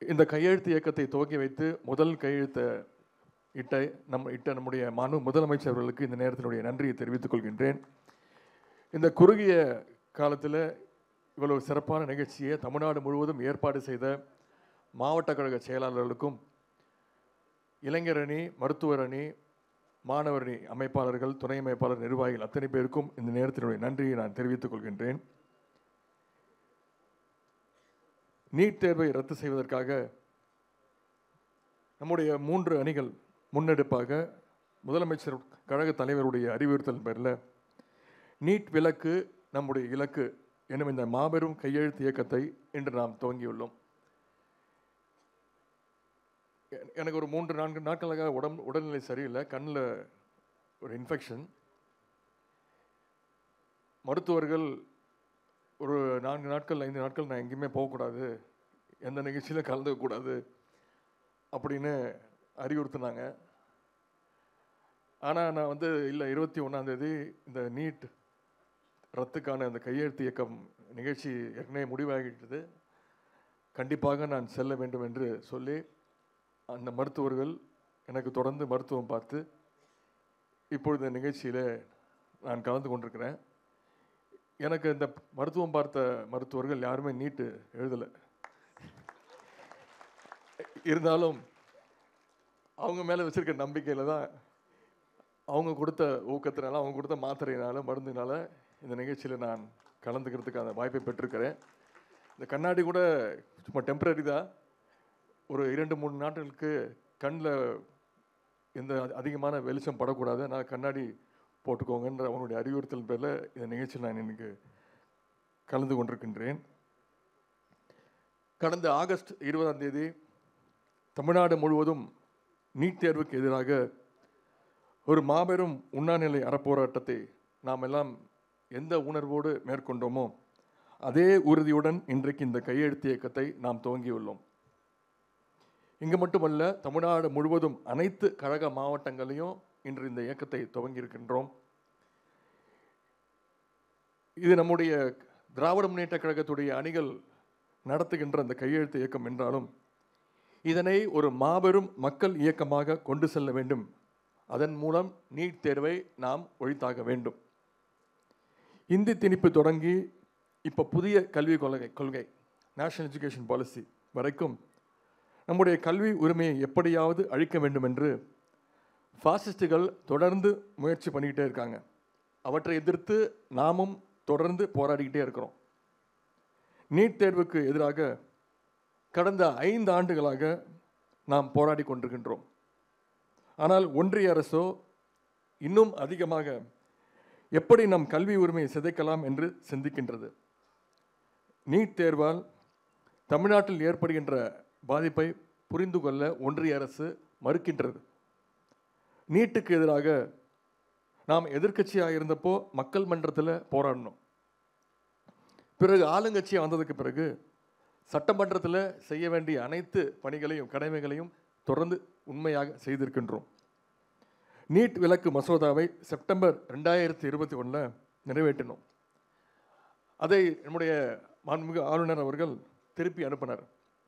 இந்த கையெழுத்து இயக்கத்தை துவக்கி வைத்து முதல் கையெழுத்தை இட்ட நம் இட்ட நம்முடைய மாண்பு முதலமைச்சர் அவர்களுக்கு இந்த நேரத்தினுடைய நன்றியை தெரிவித்துக் கொள்கின்றேன் இந்த குறுகிய காலத்தில் இவ்வளவு சிறப்பான நிகழ்ச்சியை தமிழ்நாடு முழுவதும் ஏற்பாடு செய்த மாவட்ட கழக செயலாளர்களுக்கும் இளைஞர் அணி மருத்துவர் அணி மாணவர் அணி அமைப்பாளர்கள் துணை அமைப்பாளர் நிர்வாகிகள் அத்தனை பேருக்கும் இந்த நேரத்தினுடைய நன்றியை நான் தெரிவித்துக் கொள்கின்றேன் நீட் தேர்வை ரத்து செய்வதற்காக நம்முடைய மூன்று அணிகள் முன்னெடுப்பாக முதலமைச்சர் கழக தலைவருடைய அறிவுறுத்தல் பேரில் நீட் விலக்கு நம்முடைய இலக்கு எனும் இந்த மாபெரும் கையெழுத்து இயக்கத்தை இன்று நாம் துவங்கியுள்ளோம் எ- எனக்கு ஒரு மூன்று நான்கு நாட்களாக உடம்பு உடல்நிலை சரியில்லை கண்ணில் ஒரு இன்ஃபெக்ஷன் மருத்துவர்கள் ஒரு நான்கு நாட்கள் ஐந்து நாட்கள் நான் எங்கேயுமே போகக்கூடாது எந்த நிகழ்ச்சியிலும் கலந்துக்கக்கூடாது அப்படின்னு அறிவுறுத்தினாங்க ஆனால் நான் வந்து இல்லை இருபத்தி ஒன்றாந்தேதி இந்த நீட் ரத்துக்கான அந்த கையெழுத்து இயக்கம் நிகழ்ச்சி ஏற்கனவே முடிவாகிட்டது கண்டிப்பாக நான் செல்ல வேண்டும் என்று சொல்லி அந்த மருத்துவர்கள் எனக்கு தொடர்ந்து மருத்துவம் பார்த்து இப்பொழுது இந்த நிகழ்ச்சியில் நான் கலந்து கொண்டிருக்கிறேன் எனக்கு இந்த மருத்துவம் பார்த்த மருத்துவர்கள் யாருமே நீட்டு எழுதலை இருந்தாலும் அவங்க மேலே வச்சிருக்க நம்பிக்கையில் தான் அவங்க கொடுத்த ஊக்கத்தினால அவங்க கொடுத்த மாத்திரையினால மருந்தினால இந்த நிகழ்ச்சியில் நான் கலந்துக்கிறதுக்கான வாய்ப்பை பெற்றிருக்கிறேன் இந்த கண்ணாடி கூட சும்மா டெம்பரரி தான் ஒரு இரண்டு மூணு நாட்களுக்கு கண்ணில் எந்த அதி- அதிகமான வெளிச்சம் படக்கூடாது நான் கண்ணாடி போட்டுக்கோங்கன்ற அவனுடைய அறிவுறுத்தல் பேரில் இந்த நிகழ்ச்சியில் நான் இன்னைக்கு கலந்து கொண்டிருக்கின்றேன் கடந்த ஆகஸ்ட் இருபதாம் தேதி தமிழ்நாடு முழுவதும் நீட் தேர்வுக்கு எதிராக ஒரு மாபெரும் உண்ணாநிலை அறப்போராட்டத்தை நாம் எல்லாம் எந்த உணர்வோடு மேற்கொண்டோமோ அதே உறுதியுடன் இன்றைக்கு இந்த கையெழுத்து இயக்கத்தை நாம் துவங்கியுள்ளோம் இங்கு மட்டுமல்ல தமிழ்நாடு முழுவதும் அனைத்து கழக மாவட்டங்களையும் இன்று இந்த இயக்கத்தை துவங்கியிருக்கின்றோம் இது நம்முடைய திராவிட முன்னேற்ற கழகத்துடைய அணிகள் நடத்துகின்ற அந்த கையெழுத்து இயக்கம் என்றாலும் இதனை ஒரு மாபெரும் மக்கள் இயக்கமாக கொண்டு செல்ல வேண்டும் அதன் மூலம் நீட் தேர்வை நாம் ஒழித்தாக வேண்டும் இந்தி திணிப்பு தொடங்கி இப்போ புதிய கல்விக் கொள்கை கொள்கை நேஷனல் எஜுகேஷன் பாலிசி வரைக்கும் நம்முடைய கல்வி உரிமையை எப்படியாவது அழிக்க வேண்டும் என்று பாசிஸ்டுகள் தொடர்ந்து முயற்சி பண்ணிக்கிட்டே இருக்காங்க அவற்றை எதிர்த்து நாமும் தொடர்ந்து போராடிக்கிட்டே இருக்கிறோம் நீட் தேர்வுக்கு எதிராக கடந்த ஐந்து ஆண்டுகளாக நாம் போராடி கொண்டிருக்கின்றோம் ஆனால் ஒன்றிய அரசோ இன்னும் அதிகமாக எப்படி நம் கல்வி உரிமையை சிதைக்கலாம் என்று சிந்திக்கின்றது நீட் தேர்வால் தமிழ்நாட்டில் ஏற்படுகின்ற பாதிப்பை புரிந்து கொள்ள ஒன்றிய அரசு மறுக்கின்றது நீட்டுக்கு எதிராக நாம் எதிர்க்கட்சியாக இருந்தப்போ மக்கள் மன்றத்தில் போராடினோம் பிறகு ஆளுங்கட்சியாக வந்ததுக்கு பிறகு சட்டமன்றத்தில் செய்ய வேண்டிய அனைத்து பணிகளையும் கடமைகளையும் தொடர்ந்து உண்மையாக செய்திருக்கின்றோம் நீட் விலக்கு மசோதாவை செப்டம்பர் ரெண்டாயிரத்தி இருபத்தி ஒன்றில் நிறைவேற்றினோம் அதை நம்முடைய மாண்புமிகு ஆளுநர் அவர்கள் திருப்பி அனுப்பினார்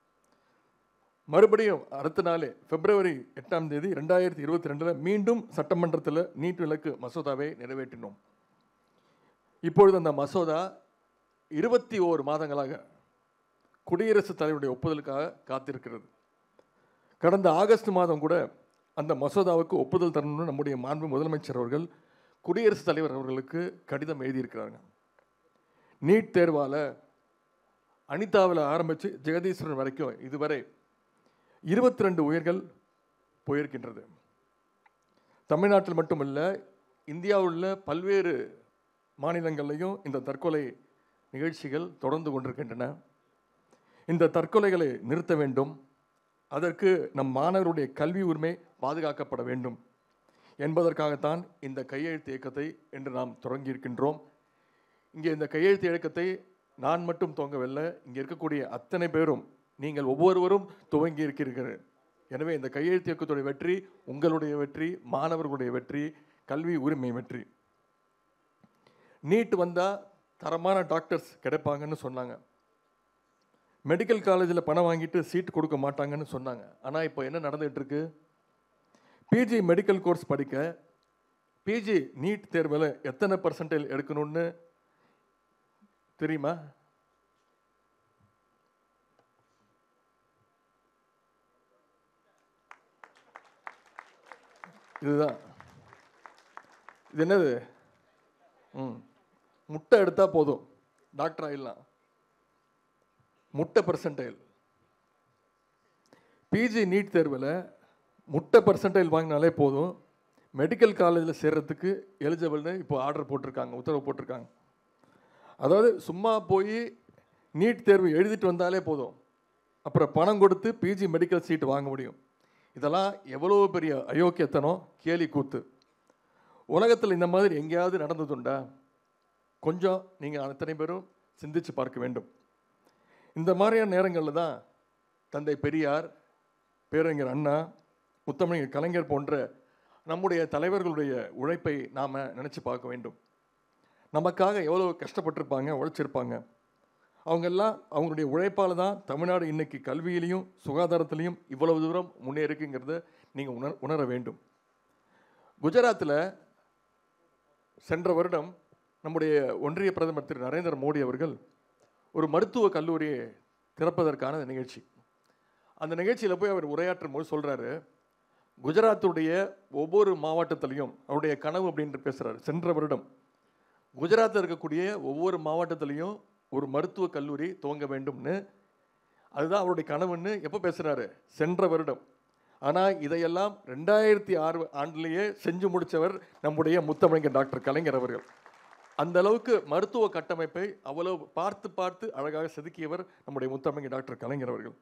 மறுபடியும் அடுத்த நாளே பிப்ரவரி எட்டாம் தேதி ரெண்டாயிரத்தி இருபத்தி ரெண்டில் மீண்டும் சட்டமன்றத்தில் நீட் விலக்கு மசோதாவை நிறைவேற்றினோம் இப்பொழுது அந்த மசோதா இருபத்தி ஓரு மாதங்களாக குடியரசுத் தலைவருடைய ஒப்புதலுக்காக காத்திருக்கிறது கடந்த ஆகஸ்ட் மாதம் கூட அந்த மசோதாவுக்கு ஒப்புதல் தரணும்னு நம்முடைய மாண்பு முதலமைச்சர் அவர்கள் குடியரசுத் தலைவர் அவர்களுக்கு கடிதம் எழுதியிருக்கிறாங்க நீட் தேர்வால் அனிதாவில் ஆரம்பித்து ஜெகதீஸ்வரன் வரைக்கும் இதுவரை இருபத்தி ரெண்டு உயிர்கள் போயிருக்கின்றது தமிழ்நாட்டில் மட்டுமல்ல இந்தியாவில் உள்ள பல்வேறு மாநிலங்கள்லையும் இந்த தற்கொலை நிகழ்ச்சிகள் தொடர்ந்து கொண்டிருக்கின்றன இந்த தற்கொலைகளை நிறுத்த வேண்டும் அதற்கு நம் மாணவருடைய கல்வி உரிமை பாதுகாக்கப்பட வேண்டும் என்பதற்காகத்தான் இந்த கையெழுத்து இயக்கத்தை இன்று நாம் தொடங்கியிருக்கின்றோம் இங்கே இந்த கையெழுத்து இயக்கத்தை நான் மட்டும் துவங்கவில்லை இங்கே இருக்கக்கூடிய அத்தனை பேரும் நீங்கள் ஒவ்வொருவரும் துவங்கி இருக்கிறீர்கள் எனவே இந்த கையெழுத்து இயக்கத்துடைய வெற்றி உங்களுடைய வெற்றி மாணவர்களுடைய வெற்றி கல்வி உரிமை வெற்றி நீட் வந்தால் தரமான டாக்டர்ஸ் கிடைப்பாங்கன்னு சொன்னாங்க மெடிக்கல் காலேஜில் பணம் வாங்கிட்டு சீட் கொடுக்க மாட்டாங்கன்னு சொன்னாங்க ஆனால் இப்போ என்ன நடந்துகிட்டு இருக்கு பிஜி மெடிக்கல் கோர்ஸ் படிக்க பிஜி நீட் தேர்வில் எத்தனை பர்சன்டேஜ் எடுக்கணும்னு தெரியுமா இதுதான் இது என்னது ம் முட்டை எடுத்தால் போதும் டாக்டர் ஆயிடலாம் முட்டை பர்சன்டைல் பிஜி நீட் தேர்வில் முட்டை பர்சன்டைல் வாங்கினாலே போதும் மெடிக்கல் காலேஜில் சேர்றதுக்கு எலிஜிபிள்னு இப்போ ஆர்டர் போட்டிருக்காங்க உத்தரவு போட்டிருக்காங்க அதாவது சும்மா போய் நீட் தேர்வு எழுதிட்டு வந்தாலே போதும் அப்புறம் பணம் கொடுத்து பிஜி மெடிக்கல் சீட் வாங்க முடியும் இதெல்லாம் எவ்வளோ பெரிய அயோக்கியத்தனம் கேலி கூத்து உலகத்தில் இந்த மாதிரி எங்கேயாவது நடந்ததுண்டா கொஞ்சம் நீங்கள் அத்தனை பேரும் சிந்திச்சு பார்க்க வேண்டும் இந்த மாதிரியான நேரங்களில் தான் தந்தை பெரியார் பேரறிஞர் அண்ணா முத்தமிழர் கலைஞர் போன்ற நம்முடைய தலைவர்களுடைய உழைப்பை நாம் நினச்சி பார்க்க வேண்டும் நமக்காக எவ்வளோ கஷ்டப்பட்டிருப்பாங்க உழைச்சிருப்பாங்க அவங்கெல்லாம் அவங்களுடைய உழைப்பால் தான் தமிழ்நாடு இன்னைக்கு கல்வியிலையும் சுகாதாரத்திலையும் இவ்வளவு தூரம் முன்னேறிக்குங்கிறத நீங்கள் உணர் உணர வேண்டும் குஜராத்தில் சென்ற வருடம் நம்முடைய ஒன்றிய பிரதமர் திரு நரேந்திர மோடி அவர்கள் ஒரு மருத்துவ கல்லூரியை திறப்பதற்கான நிகழ்ச்சி அந்த நிகழ்ச்சியில் போய் அவர் உரையாற்றும் போது சொல்கிறாரு குஜராத்துடைய ஒவ்வொரு மாவட்டத்திலையும் அவருடைய கனவு அப்படின்ட்டு பேசுகிறாரு சென்ற வருடம் குஜராத்தில் இருக்கக்கூடிய ஒவ்வொரு மாவட்டத்திலையும் ஒரு மருத்துவ கல்லூரி துவங்க வேண்டும்னு அதுதான் அவருடைய கனவுன்னு எப்போ பேசுகிறாரு சென்ற வருடம் ஆனால் இதையெல்லாம் ரெண்டாயிரத்தி ஆறு ஆண்டுலேயே செஞ்சு முடித்தவர் நம்முடைய முத்தமிழர் டாக்டர் கலைஞர் அவர்கள் அந்த அளவுக்கு மருத்துவ கட்டமைப்பை அவ்வளவு பார்த்து பார்த்து அழகாக செதுக்கியவர் நம்முடைய முத்தமிழர் டாக்டர் கலைஞர் அவர்கள்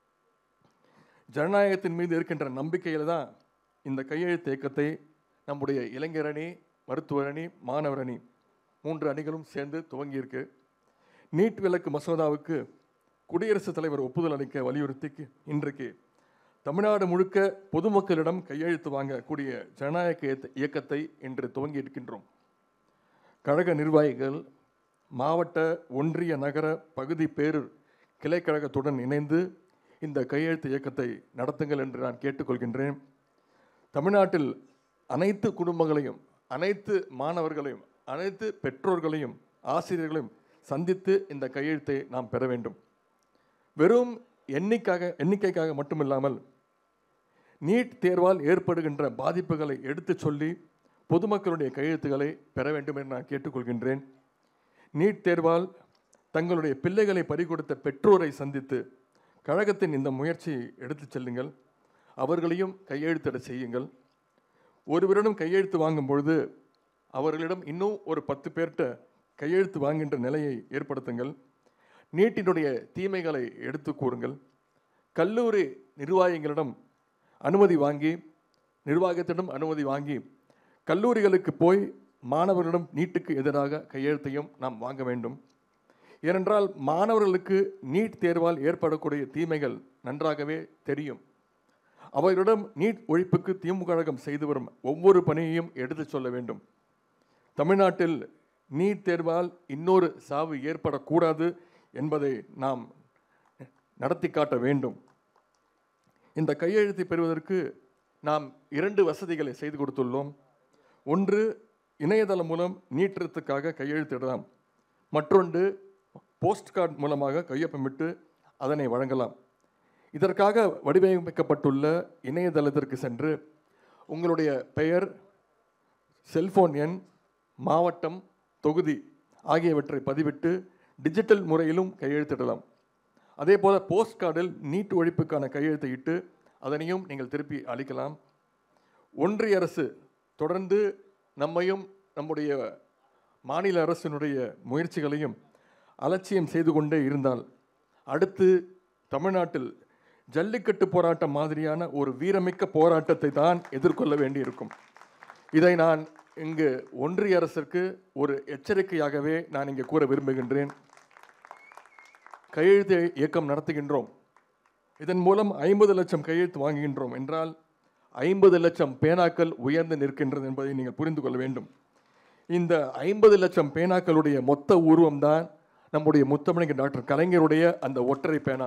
ஜனநாயகத்தின் மீது இருக்கின்ற நம்பிக்கையில் தான் இந்த கையெழுத்து இயக்கத்தை நம்முடைய இளைஞர் அணி மருத்துவர் அணி மாணவர் அணி மூன்று அணிகளும் சேர்ந்து துவங்கியிருக்கு நீட் விலக்கு மசோதாவுக்கு குடியரசுத் தலைவர் ஒப்புதல் அளிக்க வலியுறுத்தி இன்றைக்கு தமிழ்நாடு முழுக்க பொதுமக்களிடம் கையெழுத்து வாங்கக்கூடிய ஜனநாயக இயக்க- இயக்கத்தை இன்று துவங்கி இருக்கின்றோம் கழக நிர்வாகிகள் மாவட்ட ஒன்றிய நகர பகுதி பேரூர் கிளைக்கழகத்துடன் இணைந்து இந்த கையெழுத்து இயக்கத்தை நடத்துங்கள் என்று நான் கேட்டுக்கொள்கின்றேன் தமிழ்நாட்டில் அனைத்து குடும்பங்களையும் அனைத்து மாணவர்களையும் அனைத்து பெற்றோர்களையும் ஆசிரியர்களையும் சந்தித்து இந்த கையெழுத்தை நாம் பெற வேண்டும் வெறும் எண்ணிக்காக எண்ணிக்கைக்காக மட்டுமில்லாமல் நீட் தேர்வால் ஏற்படுகின்ற பாதிப்புகளை எடுத்துச் சொல்லி பொதுமக்களுடைய கையெழுத்துக்களை பெற வேண்டும் என்று நான் கேட்டுக்கொள்கின்றேன் நீட் தேர்வால் தங்களுடைய பிள்ளைகளை பறிகொடுத்த பெற்றோரை சந்தித்து கழகத்தின் இந்த முயற்சியை எடுத்துச் செல்லுங்கள் அவர்களையும் கையெழுத்திட செய்யுங்கள் ஒருவரிடம் கையெழுத்து வாங்கும் பொழுது அவர்களிடம் இன்னும் ஒரு பத்து பேர்கிட்ட கையெழுத்து வாங்குகின்ற நிலையை ஏற்படுத்துங்கள் நீட்டினுடைய தீமைகளை எடுத்து கூறுங்கள் கல்லூரி நிர்வாகிகளிடம் அனுமதி வாங்கி நிர்வாகத்திடம் அனுமதி வாங்கி கல்லூரிகளுக்கு போய் மாணவர்களிடம் நீட்டுக்கு எதிராக கையெழுத்தையும் நாம் வாங்க வேண்டும் ஏனென்றால் மாணவர்களுக்கு நீட் தேர்வால் ஏற்படக்கூடிய தீமைகள் நன்றாகவே தெரியும் அவர்களிடம் நீட் ஒழிப்புக்கு திமுக கழகம் செய்து வரும் ஒவ்வொரு பணியையும் எடுத்துச் சொல்ல வேண்டும் தமிழ்நாட்டில் நீட் தேர்வால் இன்னொரு சாவு ஏற்படக்கூடாது என்பதை நாம் நடத்தி காட்ட வேண்டும் இந்த கையெழுத்தை பெறுவதற்கு நாம் இரண்டு வசதிகளை செய்து கொடுத்துள்ளோம் ஒன்று இணையதளம் மூலம் நீட்டத்துக்காக கையெழுத்திடலாம் மற்றொன்று போஸ்ட் கார்டு மூலமாக கையொப்பமிட்டு அதனை வழங்கலாம் இதற்காக வடிவமைக்கப்பட்டுள்ள இணையதளத்திற்கு சென்று உங்களுடைய பெயர் செல்போன் எண் மாவட்டம் தொகுதி ஆகியவற்றை பதிவிட்டு டிஜிட்டல் முறையிலும் கையெழுத்திடலாம் அதே போல் போஸ்ட் கார்டில் நீட் ஒழிப்புக்கான கையெழுத்தை இட்டு அதனையும் நீங்கள் திருப்பி அளிக்கலாம் ஒன்றிய அரசு தொடர்ந்து நம்மையும் நம்முடைய மாநில அரசினுடைய முயற்சிகளையும் அலட்சியம் செய்து கொண்டே இருந்தால் அடுத்து தமிழ்நாட்டில் ஜல்லிக்கட்டு போராட்டம் மாதிரியான ஒரு வீரமிக்க போராட்டத்தை தான் எதிர்கொள்ள வேண்டியிருக்கும் இதை நான் இங்கு ஒன்றிய அரசிற்கு ஒரு எச்சரிக்கையாகவே நான் இங்கே கூற விரும்புகின்றேன் கையெழுத்து இயக்கம் நடத்துகின்றோம் இதன் மூலம் ஐம்பது லட்சம் கையெழுத்து வாங்குகின்றோம் என்றால் ஐம்பது லட்சம் பேனாக்கள் உயர்ந்து நிற்கின்றது என்பதை நீங்கள் புரிந்து கொள்ள வேண்டும் இந்த ஐம்பது லட்சம் பேனாக்களுடைய மொத்த உருவம்தான் நம்முடைய முத்தமிழங்க டாக்டர் கலைஞருடைய அந்த ஒற்றை பேனா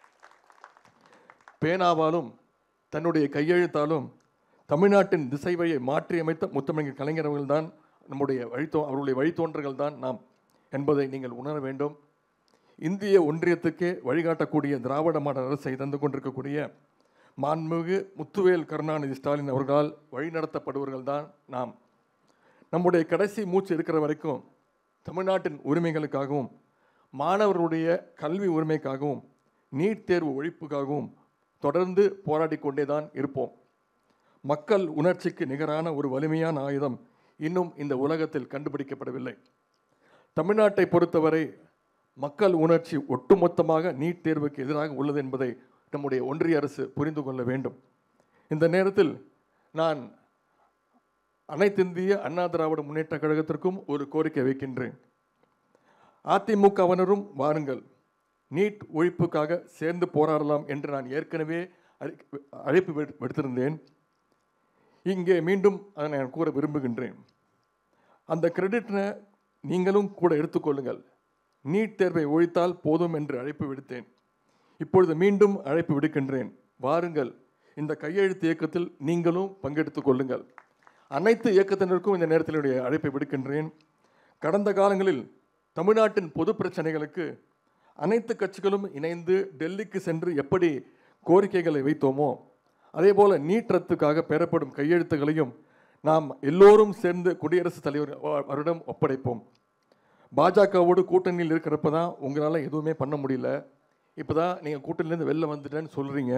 பேனாவாலும் தன்னுடைய கையெழுத்தாலும் தமிழ்நாட்டின் திசை வழியை மாற்றியமைத்த முத்தமிழர் கலைஞர் அவர்கள்தான் நம்முடைய வழித்தோ அவருடைய வழித்தோன்றர்கள் தான் நாம் என்பதை நீங்கள் உணர வேண்டும் இந்திய ஒன்றியத்துக்கே வழிகாட்டக்கூடிய திராவிட மாடல் அரசை தந்து கொண்டிருக்கக்கூடிய மாண்புமிகு முத்துவேல் கருணாநிதி ஸ்டாலின் அவர்களால் வழிநடத்தப்படுவர்கள் தான் நாம் நம்முடைய கடைசி மூச்சு இருக்கிற வரைக்கும் தமிழ்நாட்டின் உரிமைகளுக்காகவும் மாணவர்களுடைய கல்வி உரிமைக்காகவும் நீட் தேர்வு ஒழிப்புக்காகவும் தொடர்ந்து போராடி கொண்டே தான் இருப்போம் மக்கள் உணர்ச்சிக்கு நிகரான ஒரு வலிமையான ஆயுதம் இன்னும் இந்த உலகத்தில் கண்டுபிடிக்கப்படவில்லை தமிழ்நாட்டை பொறுத்தவரை மக்கள் உணர்ச்சி ஒட்டுமொத்தமாக நீட் தேர்வுக்கு எதிராக உள்ளது என்பதை நம்முடைய ஒன்றிய அரசு புரிந்து கொள்ள வேண்டும் இந்த நேரத்தில் நான் அனைத்திந்திய அண்ணா திராவிட முன்னேற்ற கழகத்திற்கும் ஒரு கோரிக்கை வைக்கின்றேன் அதிமுகவினரும் வாருங்கள் நீட் ஒழிப்புக்காக சேர்ந்து போராடலாம் என்று நான் ஏற்கனவே அறி- அழைப்பு விடு- விடுத்திருந்தேன் இங்கே மீண்டும் அதை நான் கூற விரும்புகின்றேன் அந்த கிரெடிட்டை நீங்களும் கூட எடுத்துக்கொள்ளுங்கள் நீட் தேர்வை ஒழித்தால் போதும் என்று அழைப்பு விடுத்தேன் இப்பொழுது மீண்டும் அழைப்பு விடுக்கின்றேன் வாருங்கள் இந்த கையெழுத்து இயக்கத்தில் நீங்களும் பங்கெடுத்துக் கொள்ளுங்கள் அனைத்து இயக்கத்தினருக்கும் இந்த நேரத்தில் என்னுடைய அழைப்பை விடுக்கின்றேன் கடந்த காலங்களில் தமிழ்நாட்டின் பொது பிரச்சனைகளுக்கு அனைத்து கட்சிகளும் இணைந்து டெல்லிக்கு சென்று எப்படி கோரிக்கைகளை வைத்தோமோ அதேபோல நீட் ரத்துக்காக பெறப்படும் கையெழுத்துகளையும் நாம் எல்லோரும் சேர்ந்து குடியரசுத் தலைவர் அவரிடம் ஒப்படைப்போம் பாஜகவோடு கூட்டணியில் இருக்கிறப்ப தான் உங்களால் எதுவுமே பண்ண முடியல இப்போ தான் நீங்கள் கூட்டணியிலேருந்து வெளில வந்துட்டேன்னு சொல்கிறீங்க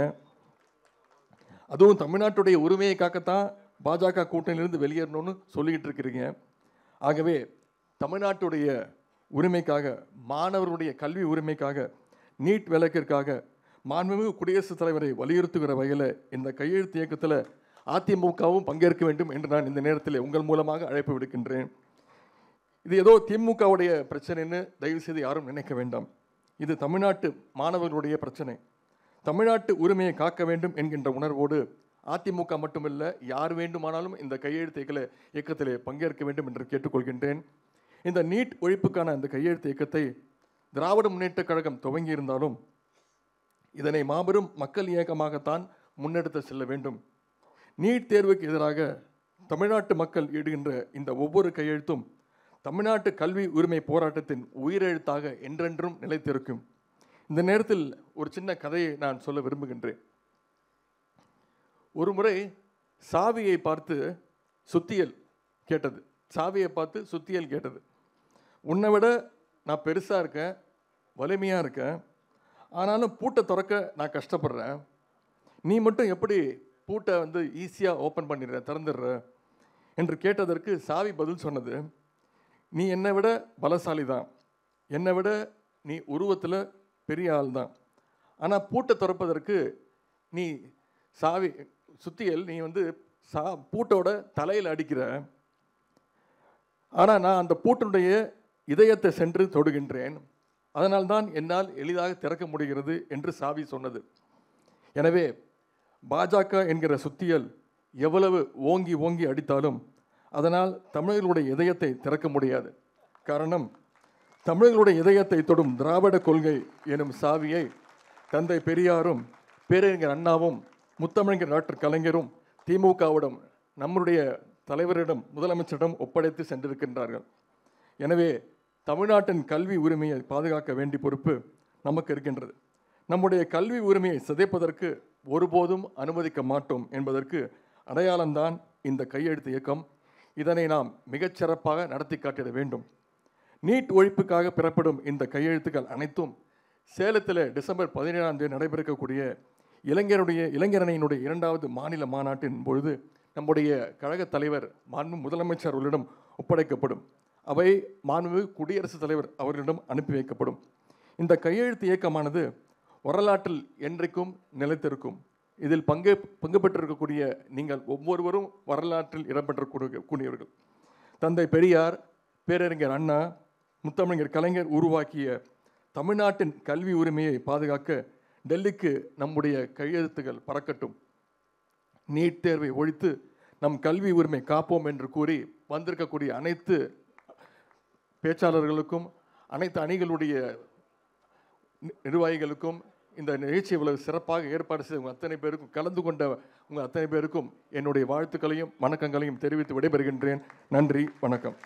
அதுவும் தமிழ்நாட்டுடைய உரிமையை காக்கத்தான் பாஜக கூட்டணியிலிருந்து வெளியேறணும்னு சொல்லிக்கிட்டு இருக்கிறீங்க ஆகவே தமிழ்நாட்டுடைய உரிமைக்காக மாணவர்களுடைய கல்வி உரிமைக்காக நீட் விலக்கிற்காக மாண்புமிகு குடியரசுத் தலைவரை வலியுறுத்துகிற வகையில் இந்த கையெழுத்து இயக்கத்தில் அதிமுகவும் பங்கேற்க வேண்டும் என்று நான் இந்த நேரத்தில் உங்கள் மூலமாக அழைப்பு விடுக்கின்றேன் இது ஏதோ திமுகவுடைய பிரச்சனைன்னு தயவு செய்து யாரும் நினைக்க வேண்டாம் இது தமிழ்நாட்டு மாணவர்களுடைய பிரச்சனை தமிழ்நாட்டு உரிமையை காக்க வேண்டும் என்கின்ற உணர்வோடு அதிமுக மட்டுமல்ல யார் வேண்டுமானாலும் இந்த கையெழுத்து இயக்கல இயக்கத்திலே பங்கேற்க வேண்டும் என்று கேட்டுக்கொள்கின்றேன் இந்த நீட் ஒழிப்புக்கான அந்த கையெழுத்து இயக்கத்தை திராவிட முன்னேற்றக் கழகம் துவங்கி இருந்தாலும் இதனை மாபெரும் மக்கள் இயக்கமாகத்தான் முன்னெடுத்து செல்ல வேண்டும் நீட் தேர்வுக்கு எதிராக தமிழ்நாட்டு மக்கள் இடுகின்ற இந்த ஒவ்வொரு கையெழுத்தும் தமிழ்நாட்டு கல்வி உரிமை போராட்டத்தின் உயிரெழுத்தாக என்றென்றும் நிலைத்திருக்கும் இந்த நேரத்தில் ஒரு சின்ன கதையை நான் சொல்ல விரும்புகின்றேன் ஒரு முறை சாவியை பார்த்து சுத்தியல் கேட்டது சாவியை பார்த்து சுத்தியல் கேட்டது உன்னை விட நான் பெருசாக இருக்கேன் வலிமையாக இருக்கேன் ஆனாலும் பூட்டை திறக்க நான் கஷ்டப்படுறேன் நீ மட்டும் எப்படி பூட்டை வந்து ஈஸியாக ஓப்பன் பண்ணிடுற திறந்துடுற என்று கேட்டதற்கு சாவி பதில் சொன்னது நீ என்னை விட பலசாலி தான் என்னை விட நீ உருவத்தில் பெரிய ஆள் தான் ஆனால் பூட்டை திறப்பதற்கு நீ சாவி சுத்தியல் நீ வந்து சா பூட்டோட தலையில் அடிக்கிற ஆனால் நான் அந்த பூட்டினுடைய இதயத்தை சென்று தொடுகின்றேன் அதனால்தான் என்னால் எளிதாக திறக்க முடிகிறது என்று சாவி சொன்னது எனவே பாஜக என்கிற சுத்தியல் எவ்வளவு ஓங்கி ஓங்கி அடித்தாலும் அதனால் தமிழர்களுடைய இதயத்தை திறக்க முடியாது காரணம் தமிழர்களுடைய இதயத்தை தொடும் திராவிட கொள்கை எனும் சாவியை தந்தை பெரியாரும் பேரறிஞர் அண்ணாவும் முத்தமிழர் டாக்டர் கலைஞரும் திமுகவிடம் நம்முடைய தலைவரிடம் முதலமைச்சரிடம் ஒப்படைத்து சென்றிருக்கின்றார்கள் எனவே தமிழ்நாட்டின் கல்வி உரிமையை பாதுகாக்க வேண்டிய பொறுப்பு நமக்கு இருக்கின்றது நம்முடைய கல்வி உரிமையை சிதைப்பதற்கு ஒருபோதும் அனுமதிக்க மாட்டோம் என்பதற்கு அடையாளம்தான் இந்த கையெழுத்து இயக்கம் இதனை நாம் மிகச்சிறப்பாக நடத்தி காட்டிட வேண்டும் நீட் ஒழிப்புக்காக பெறப்படும் இந்த கையெழுத்துக்கள் அனைத்தும் சேலத்தில் டிசம்பர் பதினேழாம் தேதி நடைபெறக்கூடிய இளைஞருடைய இளைஞரணியினுடைய இரண்டாவது மாநில மாநாட்டின் பொழுது நம்முடைய கழகத் தலைவர் மாண்பு முதலமைச்சர் அவர்களிடம் ஒப்படைக்கப்படும் அவை மாண்பு குடியரசுத் தலைவர் அவர்களிடம் அனுப்பி வைக்கப்படும் இந்த கையெழுத்து இயக்கமானது வரலாற்றில் என்றைக்கும் நிலைத்திருக்கும் இதில் பங்கு பங்கு பெற்றிருக்கக்கூடிய நீங்கள் ஒவ்வொருவரும் வரலாற்றில் இடம்பெற்றக்கூடிய கூடியவர்கள் தந்தை பெரியார் பேரறிஞர் அண்ணா முத்தமிழர் கலைஞர் உருவாக்கிய தமிழ்நாட்டின் கல்வி உரிமையை பாதுகாக்க டெல்லிக்கு நம்முடைய கையெழுத்துகள் பறக்கட்டும் நீட் தேர்வை ஒழித்து நம் கல்வி உரிமை காப்போம் என்று கூறி வந்திருக்கக்கூடிய அனைத்து பேச்சாளர்களுக்கும் அனைத்து அணிகளுடைய நி- நிர்வாகிகளுக்கும் இந்த நிகழ்ச்சி இவ்வளவு சிறப்பாக ஏற்பாடு செய்த உங்கள் அத்தனை பேருக்கும் கலந்து கொண்ட உங்கள் அத்தனை பேருக்கும் என்னுடைய வாழ்த்துக்களையும் வணக்கங்களையும் தெரிவித்து விடைபெறுகின்றேன் நன்றி வணக்கம்